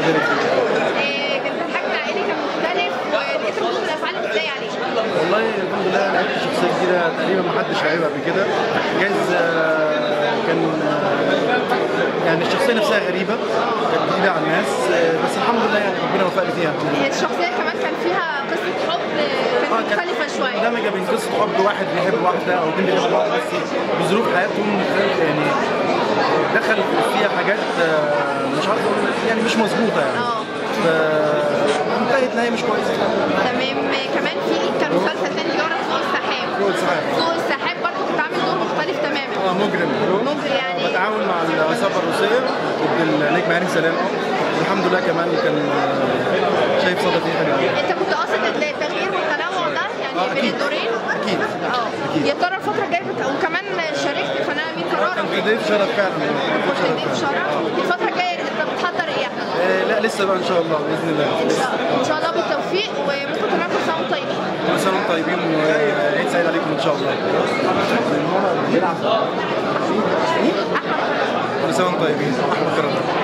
يبارك فيك إيه، كان الحجم العائلي كان مختلف ولقيت ردود الافعال ازاي عليه والله الحمد لله لعبت شخصيه جديده تقريبا ما حدش لعبها قبل كده جايز آه، كان آه، يعني الشخصيه نفسها غريبه كانت جديده على الناس آه، بس الحمد لله يعني ربنا وفقني فيها الشخصيه كمان كان فيها قصه حب آه، كانت مختلفه شويه مندمجه بين قصه حب واحد بيحب واحده او اتنين بيحبوا واحده بس بظروف حياتهم يعني دخل فيها حاجات آه، مش عارف اقول يعني مش مظبوطه يعني اه فانتهت نهايه مش كويسه تمام كمان في كان مسلسل تاني اللي هو فوق السحاب فوق السحاب. فوق السحاب برضه كنت عامل دور مختلف تماما اه مجرم مجرم يعني. بتعاون مع العصابه الروسيه ضد النجم هاني سلام والحمد لله كمان كان آه، شايف صدى فيه حلو قوي. انت كنت قاصد التغيير والتنوع ده يعني آه، بين أكيد. الدورين اكيد اه أكيد. يا ترى الفتره الجايه بت... وكمان شاركت في قناه مين كان قرارك في ضيف شرف فعلا كنت ضيف شرف الفتره الجايه انت بتحضر ايه يا احمد؟ آه، لا لسه بقى ان شاء الله باذن الله ان شاء الله ان شاء الله بالتوفيق وممكن كمان كل سنه وانتم طيبين كل سنه وانتم طيبين وعيد سعيد عليكم ان شاء الله احمد كل سنه وانتم طيبين احمد كرم